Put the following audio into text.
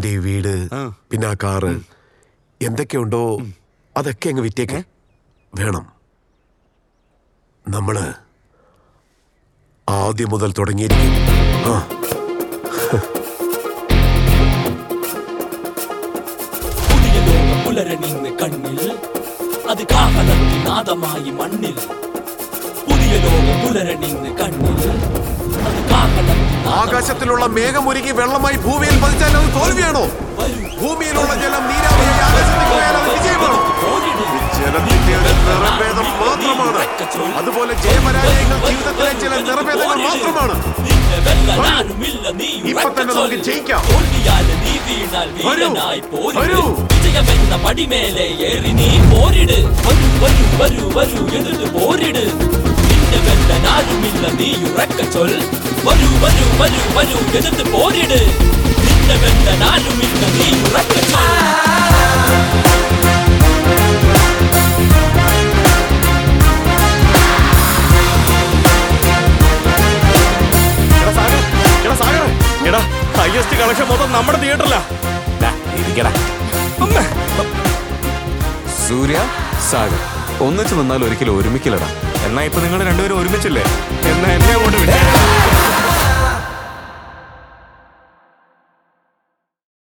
നിന്റെ ഈ വീട് ആ. പിന്നെ ആ കാറ് എന്തൊക്കെയുണ്ടോ അതൊക്കെ അങ്ങ് വിറ്റേക്ക് വേണം നമ്മള് ആദ്യം മുതൽ തുടങ്ങിയിരിക്കും ആ പുതിയ ലോകം പുലരണിന്ന് കണ്ണിൽ അത് കാഹളത്തിൽ നാദമായി മണ്ണിൽ പുതിയ ലോകം പുലരണിന്ന് കണ്ണിൽ അത് കാഹളത്തിൽ നാദമായി ആകാശത്തിലുള്ള മേഘമൊരുക്കി വെള്ളമായി ഭൂമിയിൽ പതിച്ചാൽ അത് തോൽവിയാണോ വരൂ. ഭൂമിയിലുള്ള ജലം നീരാവിയായി ആകാശത്തിൽ പോയാൽ അത് വിജയമാണോ പോരിട്. ജലത്തിന്റെ ഒരു നിറഭേദം മാത്രമാണ് അതുപോലെ ജയപരാജയങ്ങൾ ജീവിതത്തിലെ ചില നിറഭേദങ്ങൾ മാത്രമാണ് നിന്നെ വെല്ലാനാരുമില്ല, നീ ഇപ്പൊ തന്നെ നമുക്ക് ജയിക്കാം. തോൽവിയാല് നീ വീണാൽ വരൂ. വീരനായി പോരിട്. വരൂ. വിജയമെന്ന പടിമേലെ ഏറി നീ പോരിട് വരൂ വരൂ വരൂ വരൂ എതിർത്ത് പോരിട് നിന്നെ വെല്ലാനാരുമില്ല നീ ഉറക്ക ചൊൽ വരൂ വരൂ വരൂ വരൂ എതിർത്ത് പോരിട് നിന്നെ വെല്ലാനാരുമില്ല നീ ഉറക്ക ചൊൽ എടാ ഹയസ്റ്റ് കളക്ഷൻ മൊത്തം നമ്മുടെ തിയേറ്ററിലാ ഇരിക്കടാ സൂര്യ സാഗർ ഒന്നിച്ചു നിന്നാൽ ഒരിക്കലും ഒരുമിക്കില്ലടാ എന്നാ ഇപ്പൊ നിങ്ങൾ രണ്ടുപേരും ഒരുമിച്ചില്ലേ എന്നാ എന്നെ അങ്ങോട്ട് വിട്ടേ